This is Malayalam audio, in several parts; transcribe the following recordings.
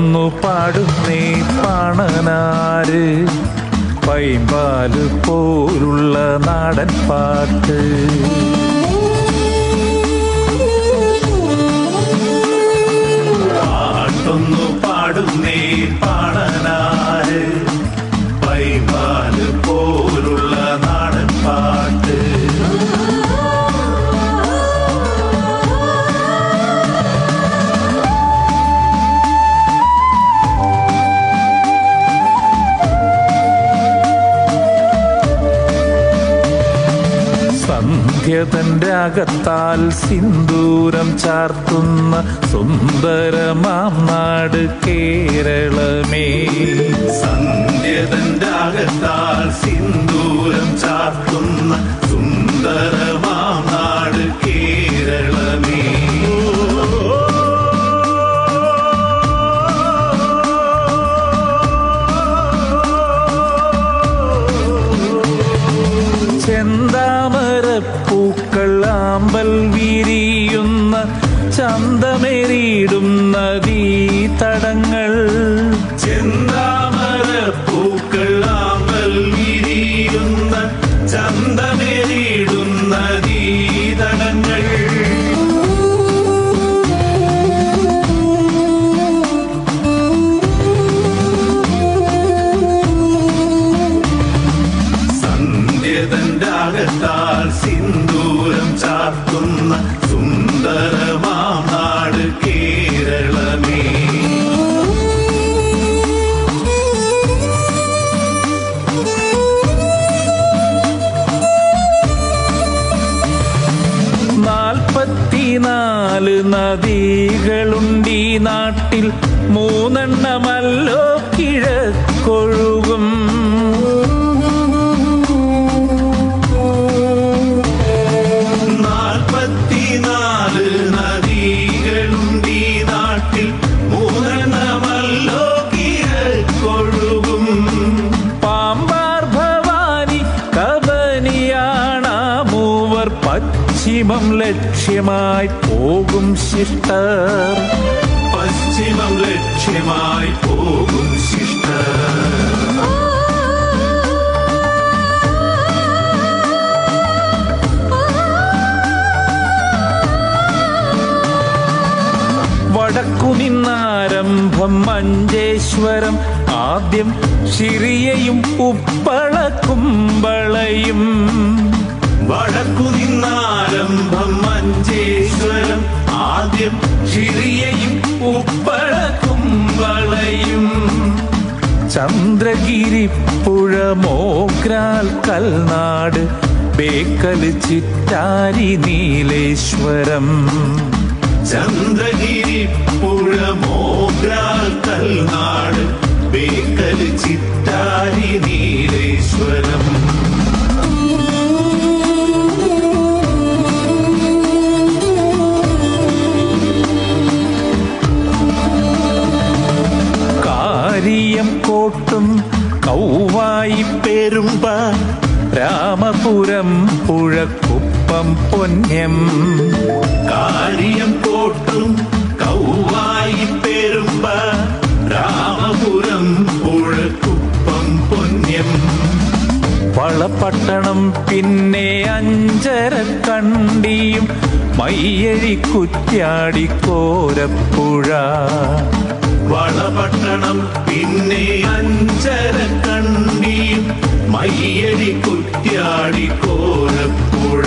പാട്ടൊന്നു പാടുന്നേ പാണനാര് പൈമ്പാല് പോലുള്ള നാടൻ പാട്ട് പാട്ടൊന്നു പാടുന്നേ പാണനാര് പൈമ്പാല് പോലുള്ള നാടൻ പാട്ട് സന്ധ്യതന്റെ അകത്താൽ സിന്ദൂരം ചാർത്തുന്ന സുന്ദരമാം നാട് കേരളമേ സന്ധ്യതന്റെ അകത്താൽ സിന്ദൂരം ചാർത്തുന്ന സുന്ദരമാം നാട് കേരളമേ ചെന്താമരപ്പൂക്കൾ ആമ്പൽ വിരിയുന്ന ചന്തമേറിയിടുന്ന തടങ്ങൾ ചെന്താമരപ്പൂക്കൾ ആമ്പൽ വിരിയുന്ന ചന്തമേറിയിടുന്ന തടങ്ങൾ സന്ധ്യതന്റെ അകത്താൽ സിന്ദൂരം ചാർത്തുന്ന സുന്ദരമാം നാട് കേരളമേ നാൽപ്പത്തിനാല് നദികളുണ്ടീ നാട്ടിൽ മൂന്നെണ്ണമല്ലോ കിഴക്കൊഴുകും നാൽപ്പത്തിനാല് നദികളുണ്ടീ നാട്ടിൽ മൂന്നെണ്ണമല്ലോ കിഴക്കൊഴുകും പാമ്പാർ ഭവാനി കബനിയാണ മൂവർ പശ്ചിമം ലക്ഷ്യമായി പോകും ശിഷ്ടർ പശ്ചിമം ലക്ഷ്യമായി പോകും ശിഷ്ടർ വടക്കു നിന്നാരംഭം മഞ്ചേശ്വരം ആദ്യം ശിറിയയും ഉപ്പള കുമ്പളയും വടക്കു നിന്നാരംഭം മഞ്ചേശ്വരം ആദ്യം ശിറിയയും ഉപ്പള കുമ്പളയും ചന്ദ്രഗിരി പുഴ മോഗ്രാൽ കൽനാട് ബേക്കല് ചിറ്റാരി നീലേശ്വരം ചന്ദ്രഗിരി പുഴ മോഗ്രാൽ കൽനാട് ബേക്കല് ചിറ്റാരി നീലേശ്വരം കാരിയം കോട്ടും കൗവായി പെരുമ്പ രാമപുരം പുഴക്കുപ്പം പൊന്നം കാരിയം കോട്ടും കൗവായി പെരുമ്പ രാമപുരം പുഴക്കുപ്പം പൊന്നം വളപട്ടണം പിന്നെ അഞ്ചര കണ്ടിയും മയ്യഴി കുറ്റ്യാടി കോരപ്പുഴ വളപട്ടണം പിന്നെ അഞ്ചര കണ്ടിയും മയ്യഴി കുറ്റ്യാടി കോരപ്പുഴ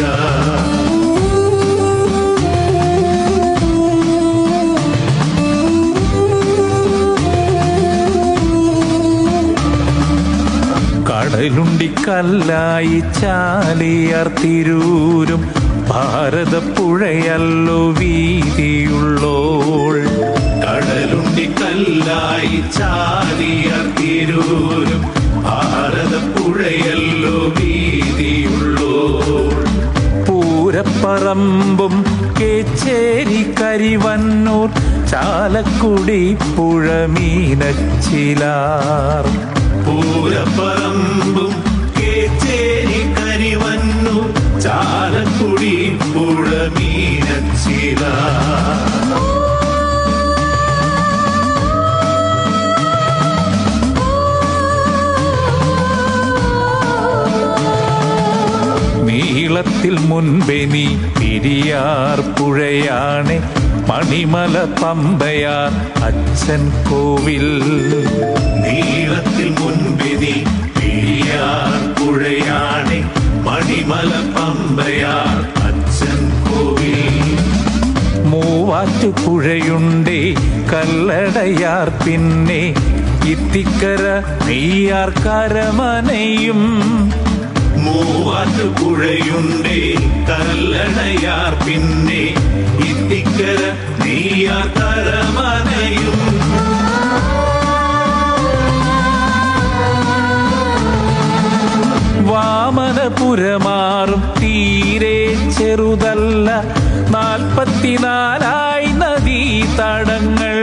കടലുണ്ടിക്കല്ലായി ചാലിയാർ തിരൂരും ഭാരതപ്പുഴയല്ലോ വീതിയുള്ളോൾ കടലുണ്ടിക്കല്ലായി ചാലിയാർ തിരൂരും ഭാരതപ്പുഴയല്ലോ വീതിയുള്ളോൾ പൂരപ്പറമ്പും കേച്ചേരി കരിവന്നൂർ ചാലക്കുടി പുഴ മീനച്ചിലാർ പൂരപ്പറമ്പും കേച്ചേരി കരിവന്നൂർ ചാലക്കുടി പുഴ മീനച്ചിലാർ നീളത്തിൽ മുൻപെനി പെരിയാർ പുഴയാണ് മണിമല പമ്പയാർ അച്ഛൻ കോവിൽ നീളത്തിൽ മുൻപെനി പെരിയാർ പുഴയാണ് മണിമല പമ്പയാർ അച്ഛൻ കോവിൽ മൂവാറ്റുപുഴയുണ്ടേ കല്ലടയാർ പിന്നെ ഇത്തിക്കര നെയ്യാർ കരമനയും മൂവാറ്റുപുഴയുണ്ടേ കല്ലടയാർ പിന്നെ ഇത്തിക്കര നെയ്യാർ കരമനയും വാമനപുരമാറും തീരെ ചെറുതല്ല നാൽപ്പത്തിനാലായി നദീ തടങ്ങൾ